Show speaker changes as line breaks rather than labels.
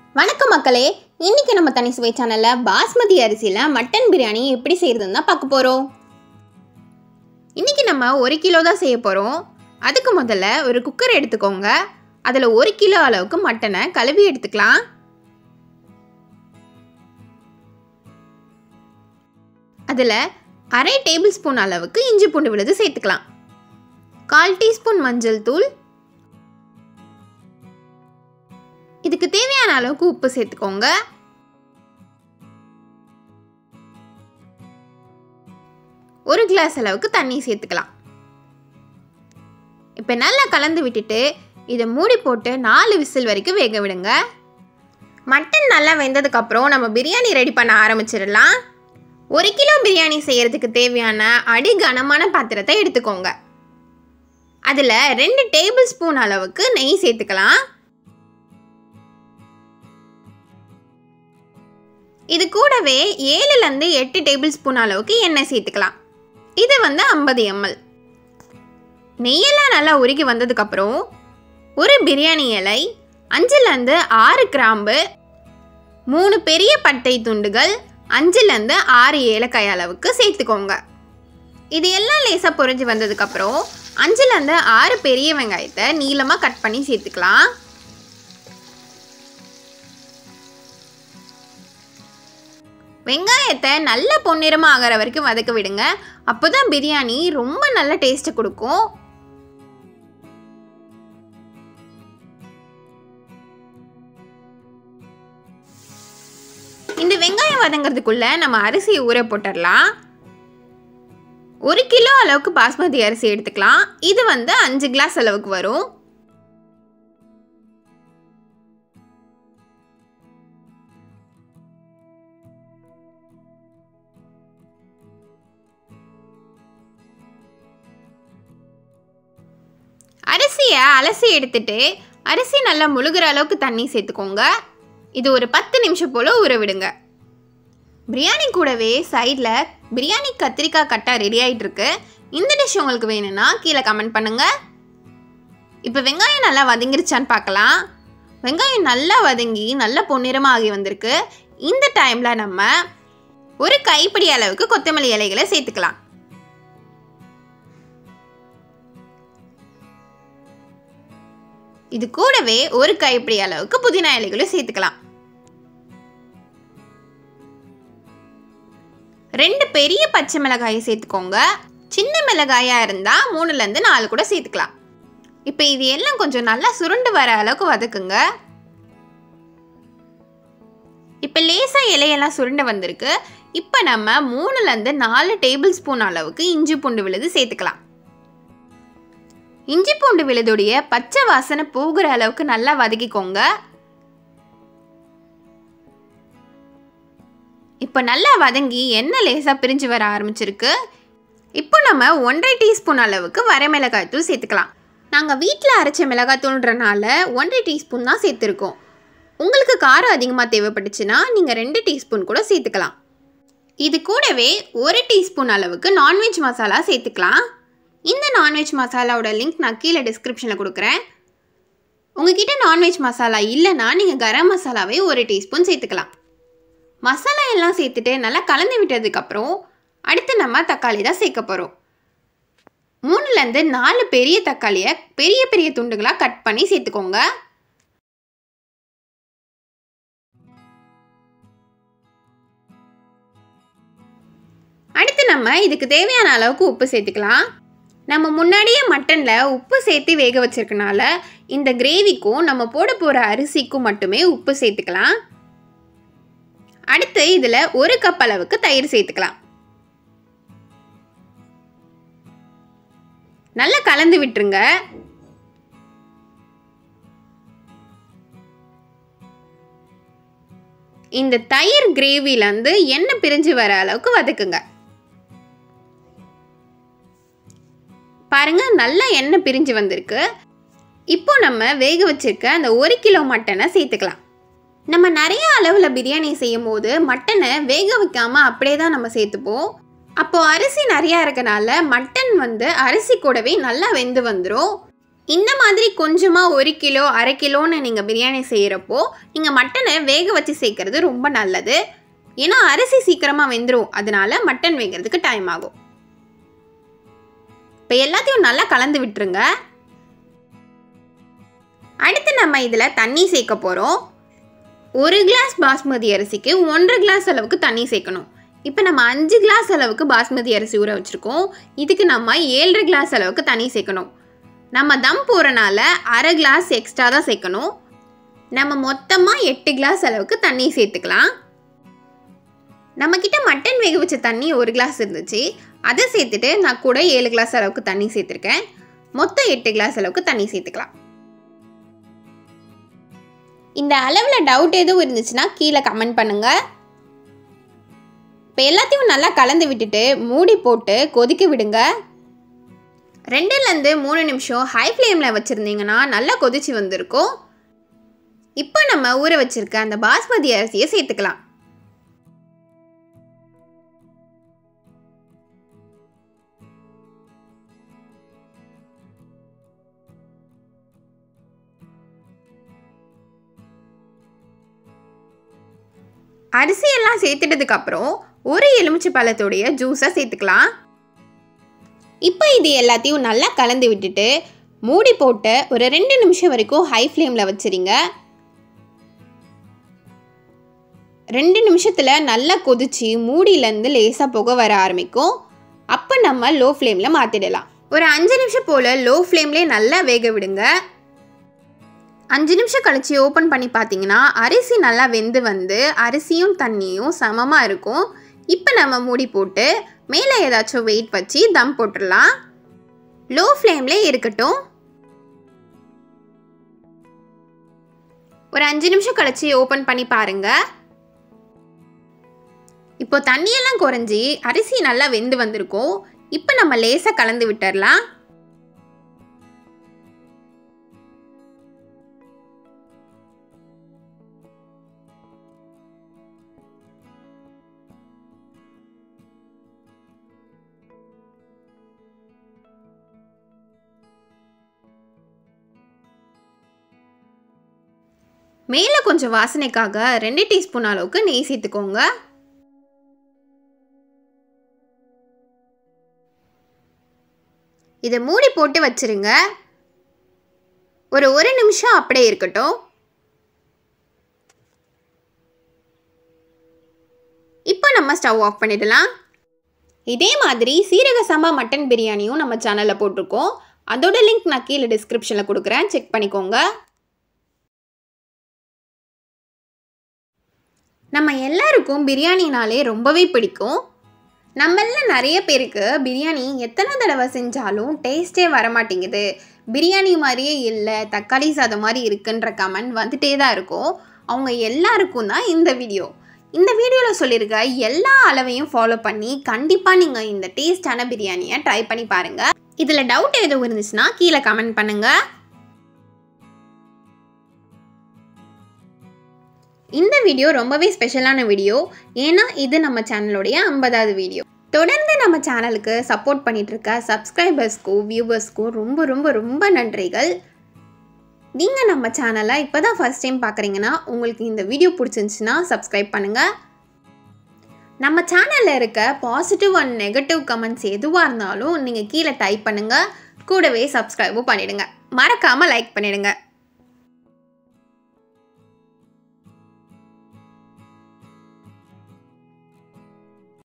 வணக்கம் மக்களே இன்னைக்கு நம்ம தனி சுவை சேனல்ல பாஸ்மதி அரிசியில மட்டன் பிரியாணி எப்படி செய்யறதுன்னு தான் பார்க்க போறோம் இன்னைக்கு நம்ம ஒரு கிலோ தான் செய்ய போறோம் அதுக்கு முதல்ல ஒரு குக்கர் எடுத்துக்கோங்க அதில் ஒரு கிலோ அளவுக்கு மட்டனை கழுவி எடுத்துக்கலாம் அதில் அரை டேபிள் ஸ்பூன் அளவுக்கு இஞ்சி பூண்டு விழுது சேர்த்துக்கலாம் கால் டீஸ்பூன் மஞ்சள் தூள் இதுக்கு தேவையான அளவுக்கு உப்பு சேர்த்துக்கோங்க ஒரு கிளாஸ் அளவுக்கு தண்ணி சேர்த்துக்கலாம் இப்போ நல்லா கலந்து விட்டுட்டு இதை மூடி போட்டு நாலு விசில் வரைக்கும் வேக விடுங்க மட்டன் நல்லா வெந்ததுக்கப்புறம் நம்ம பிரியாணி ரெடி பண்ண ஆரம்பிச்சிடலாம் ஒரு கிலோ பிரியாணி செய்யறதுக்கு தேவையான அடி கனமான பாத்திரத்தை எடுத்துக்கோங்க அதில் ரெண்டு டேபிள் ஸ்பூன் அளவுக்கு நெய் சேர்த்துக்கலாம் இது கூடவே ஏழுலேருந்து எட்டு டேபிள் ஸ்பூன் அளவுக்கு எண்ணெய் சேர்த்துக்கலாம் இது வந்து ஐம்பது எம்எல் நெய்யெல்லாம் நல்லா உருகி வந்ததுக்கப்புறம் ஒரு பிரியாணி இலை அஞ்சுலேருந்து ஆறு கிராம்பு மூணு பெரிய பட்டை துண்டுகள் அஞ்சுலேருந்து ஆறு ஏலக்காய் அளவுக்கு சேர்த்துக்கோங்க இது எல்லாம் லேசாக பொரிஞ்சு வந்ததுக்கப்புறம் அஞ்சுலேருந்து ஆறு பெரிய வெங்காயத்தை நீளமாக கட் பண்ணி சேர்த்துக்கலாம் வெங்காயத்தை நல்ல பொன்னிறமாக ஆகிற வரைக்கும் வதக்க விடுங்க அப்போ தான் பிரியாணி ரொம்ப நல்ல டேஸ்ட்டை கொடுக்கும் இந்த வெங்காயம் வதங்கிறதுக்குள்ள நம்ம அரிசியை ஊற போட்டுடலாம் ஒரு கிலோ அளவுக்கு பாஸ்மதி அரிசி எடுத்துக்கலாம் இது வந்து அஞ்சு கிளாஸ் அளவுக்கு வரும் அரிசியை அலசி எடுத்துட்டு அரிசி நல்லா முழுகிற அளவுக்கு தண்ணி சேர்த்துக்கோங்க இது ஒரு பத்து நிமிஷம் போல் ஊற விடுங்க பிரியாணி கூடவே சைடில் பிரியாணி கத்திரிக்காய் கட்டா ரெடி ஆகிட்டு இருக்கு இந்த டிஷ் உங்களுக்கு வேணும்னா கீழே கமெண்ட் பண்ணுங்க இப்போ வெங்காயம் நல்லா வதங்கிருச்சான்னு பார்க்கலாம் வெங்காயம் நல்லா வதங்கி நல்ல பொன்னிறமாக ஆகி வந்திருக்கு இந்த டைமில் நம்ம ஒரு கைப்பிடி அளவுக்கு கொத்தமல்லி இலைகளை சேர்த்துக்கலாம் இது கூடவே ஒரு கைப்பிடி அளவுக்கு புதினா இலைகளும் சேர்த்துக்கலாம் ரெண்டு பெரிய பச்சை மிளகாயை சேர்த்துக்கோங்க சின்ன மிளகாயாக இருந்தால் மூணுலேருந்து நாலு கூட சேர்த்துக்கலாம் இப்போ இது எல்லாம் கொஞ்சம் நல்லா சுருண்டு வர அளவுக்கு வதக்குங்க இப்போ லேசாக இலையெல்லாம் சுருண்டு வந்திருக்கு இப்போ நம்ம மூணுலேருந்து நாலு டேபிள் ஸ்பூன் அளவுக்கு இஞ்சி பூண்டு விழுது சேர்த்துக்கலாம் இஞ்சி பூண்டு விழுதுடைய பச்சை வாசனை போகிற அளவுக்கு நல்லா வதக்கிக்கோங்க இப்போ நல்லா வதங்கி எண்ணெய் லேசாக பிரிஞ்சு வர ஆரம்பிச்சிருக்கு இப்போ நம்ம ஒன்றரை டீஸ்பூன் அளவுக்கு வரமிளகாய் தூள் சேர்த்துக்கலாம் நாங்கள் வீட்டில் அரைச்ச மிளகாய் தூள்ன்றனால ஒன்றரை டீஸ்பூன் தான் சேர்த்துருக்கோம் உங்களுக்கு காரம் அதிகமாக தேவைப்பட்டுச்சுன்னா நீங்கள் ரெண்டு டீஸ்பூன் கூட சேர்த்துக்கலாம் இது கூடவே ஒரு டீஸ்பூன் அளவுக்கு நான்வெஜ் மசாலா சேர்த்துக்கலாம் இந்த நான்வெஜ் மசாலாவோட லிங்க் நான் கீழே டிஸ்கிரிப்ஷனில் கொடுக்குறேன் உங்ககிட்ட நான்வெஜ் மசாலா இல்லைன்னா நீங்கள் கரம் மசாலாவே ஒரு டீஸ்பூன் சேர்த்துக்கலாம் மசாலா எல்லாம் சேர்த்துட்டு நல்லா கலந்து விட்டதுக்கப்புறம் அடுத்து நம்ம தக்காளி தான் சேர்க்க போகிறோம் மூணுலேருந்து நாலு பெரிய தக்காளியை பெரிய பெரிய துண்டுகளாக கட் பண்ணி சேர்த்துக்கோங்க அடுத்து நம்ம இதுக்கு தேவையான அளவுக்கு உப்பு சேர்த்துக்கலாம் நம்ம முன்னாடியே மட்டனில் உப்பு சேர்த்து வேக வச்சிருக்கனால இந்த கிரேவிக்கும் நம்ம போட போகிற அரிசிக்கும் மட்டுமே உப்பு சேர்த்துக்கலாம் அடுத்து இதில் ஒரு கப் அளவுக்கு தயிர் சேர்த்துக்கலாம் நல்லா கலந்து விட்டுருங்க இந்த தயிர் கிரேவிலேருந்து எண்ணெய் பிரிஞ்சு வர அளவுக்கு வதக்குங்க பாருங்க நல்லா எண்ணெய் பிரிஞ்சு வந்திருக்கு இப்போ நம்ம வேக வச்சிருக்க அந்த ஒரு கிலோ மட்டனை சேர்த்துக்கலாம் நம்ம நிறைய அளவில் பிரியாணி செய்யும் போது மட்டனை வேக வைக்காம அப்படியே தான் நம்ம சேர்த்துப்போம் அப்போ அரிசி நிறையா இருக்கனால மட்டன் வந்து அரிசி கூடவே நல்லா வெந்து வந்துடும் இந்த மாதிரி கொஞ்சமாக ஒரு கிலோ அரை கிலோன்னு நீங்கள் பிரியாணி செய்கிறப்போ நீங்கள் மட்டனை வேக வச்சு சேர்க்கறது ரொம்ப நல்லது ஏன்னா அரிசி சீக்கிரமாக வெந்துடும் அதனால மட்டன் வேகிறதுக்கு டைம் ஆகும் இப்போ எல்லாத்தையும் நல்லா கலந்து விட்டுருங்க அடுத்து நம்ம இதில் தண்ணி சேர்க்க போகிறோம் ஒரு கிளாஸ் பாஸ்மதி அரிசிக்கு ஒன்றரை கிளாஸ் அளவுக்கு தண்ணி சேர்க்கணும் இப்போ நம்ம அஞ்சு கிளாஸ் அளவுக்கு பாஸ்மதி அரிசி ஊற வச்சுருக்கோம் இதுக்கு நம்ம ஏழரை கிளாஸ் அளவுக்கு தண்ணி சேர்க்கணும் நம்ம தம் போகிறனால அரை கிளாஸ் எக்ஸ்ட்ரா தான் சேர்க்கணும் நம்ம மொத்தமாக எட்டு கிளாஸ் அளவுக்கு தண்ணி சேர்த்துக்கலாம் நம்மக்கிட்ட மட்டன் வேக வச்ச தண்ணி ஒரு கிளாஸ் இருந்துச்சு அதை சேர்த்துட்டு நான் கூட ஏழு கிளாஸ் அளவுக்கு தண்ணி சேர்த்துருக்கேன் மொத்தம் எட்டு கிளாஸ் அளவுக்கு தண்ணி சேர்த்துக்கலாம் இந்த அளவில் டவுட் எதுவும் இருந்துச்சுன்னா கீழே கமெண்ட் பண்ணுங்கள் இப்போ எல்லாத்தையும் நல்லா கலந்து விட்டுட்டு மூடி போட்டு கொதிக்க விடுங்க ரெண்டுலேருந்து மூணு நிமிஷம் ஹை ஃப்ளேமில் வச்சுருந்தீங்கன்னா நல்லா கொதிச்சு வந்திருக்கும் இப்போ நம்ம ஊற வச்சிருக்க அந்த பாஸ்மதி அரிசியை சேர்த்துக்கலாம் அரிசியெல்லாம் சேர்த்துட்டதுக்கு அப்புறம் ஒரு எலுமிச்சை பழத்துடைய ஜூஸை சேர்த்துக்கலாம் இப்போ இது எல்லாத்தையும் நல்லா கலந்து விட்டுட்டு மூடி போட்டு ஒரு ரெண்டு நிமிஷம் வரைக்கும் ஹை ஃப்ளேமில் வச்சுருங்க ரெண்டு நிமிஷத்தில் நல்லா கொதிச்சு மூடியிலேருந்து லேசாக புகை வர ஆரம்பிக்கும் அப்போ நம்ம லோ ஃப்ளேமில் மாற்றிடலாம் ஒரு அஞ்சு நிமிஷம் போல் லோ ஃப்ளேம்லேயே நல்லா வேக விடுங்க அஞ்சு நிமிஷம் கழிச்சு ஓப்பன் பண்ணி பார்த்தீங்கன்னா அரிசி நல்லா வெந்து வந்து அரிசியும் தண்ணியும் சமமாக இருக்கும் இப்போ நம்ம மூடி போட்டு மேலே ஏதாச்சும் வெயிட் வச்சு தம் போட்டுடலாம் லோ ஃப்ளேம்லே இருக்கட்டும் ஒரு அஞ்சு நிமிஷம் கழிச்சு ஓப்பன் பண்ணி பாருங்க இப்போ தண்ணியெல்லாம் குறைஞ்சி அரிசி நல்லா வெந்து வந்திருக்கும் இப்போ நம்ம லேசாக கலந்து விட்டுறலாம் மேலே கொஞ்சம் வாசனைக்காக ரெண்டு டீஸ்பூன் அளவுக்கு நெய் சேர்த்துக்கோங்க இதை மூடி போட்டு வச்சிருங்க ஒரு ஒரு நிமிஷம் அப்படியே இருக்கட்டும் இப்போ நம்ம ஸ்டவ் ஆஃப் பண்ணிடலாம் இதே மாதிரி சீரக சம்பா மட்டன் பிரியாணியும் நம்ம சேனலில் போட்டிருக்கோம் அதோட லிங்க் நான் கீழே டிஸ்கிரிப்ஷனில் கொடுக்குறேன் செக் பண்ணிக்கோங்க நம்ம எல்லாருக்கும் பிரியாணினாலே ரொம்பவே பிடிக்கும் நம்மள நிறைய பேருக்கு பிரியாணி எத்தனை தடவை செஞ்சாலும் டேஸ்ட்டே வரமாட்டேங்குது பிரியாணி மாதிரியே இல்லை தக்காளி சாதம் மாதிரி இருக்குன்ற கமெண்ட் வந்துட்டே தான் இருக்கும் அவங்க எல்லாருக்கும் தான் இந்த வீடியோ இந்த வீடியோவில் சொல்லியிருக்க எல்லா அளவையும் ஃபாலோ பண்ணி கண்டிப்பாக நீங்கள் இந்த டேஸ்டான பிரியாணியை ட்ரை பண்ணி பாருங்கள் இதில் டவுட் எதுவும் இருந்துச்சுன்னா கீழே கமெண்ட் பண்ணுங்கள் இந்த வீடியோ ரொம்பவே ஸ்பெஷலான வீடியோ ஏன்னா இது நம்ம சேனலுடைய ஐம்பதாவது வீடியோ தொடர்ந்து நம்ம சேனலுக்கு சப்போர்ட் பண்ணிட்டு இருக்க சப்ஸ்கிரைபர்ஸ்க்கும் வியூவர்ஸ்க்கும் ரொம்ப ரொம்ப ரொம்ப நன்றிகள் நீங்கள் நம்ம சேனலை இப்போ தான் ஃபஸ்ட் டைம் பார்க்குறீங்கன்னா உங்களுக்கு இந்த வீடியோ பிடிச்சிருந்துச்சுன்னா சப்ஸ்கிரைப் பண்ணுங்கள் நம்ம சேனலில் இருக்க பாசிட்டிவ் அண்ட் நெகட்டிவ் கமெண்ட்ஸ் எதுவாக இருந்தாலும் நீங்கள் கீழே டைப் பண்ணுங்கள் கூடவே சப்ஸ்கிரைபும் பண்ணிடுங்க மறக்காமல் லைக் பண்ணிடுங்க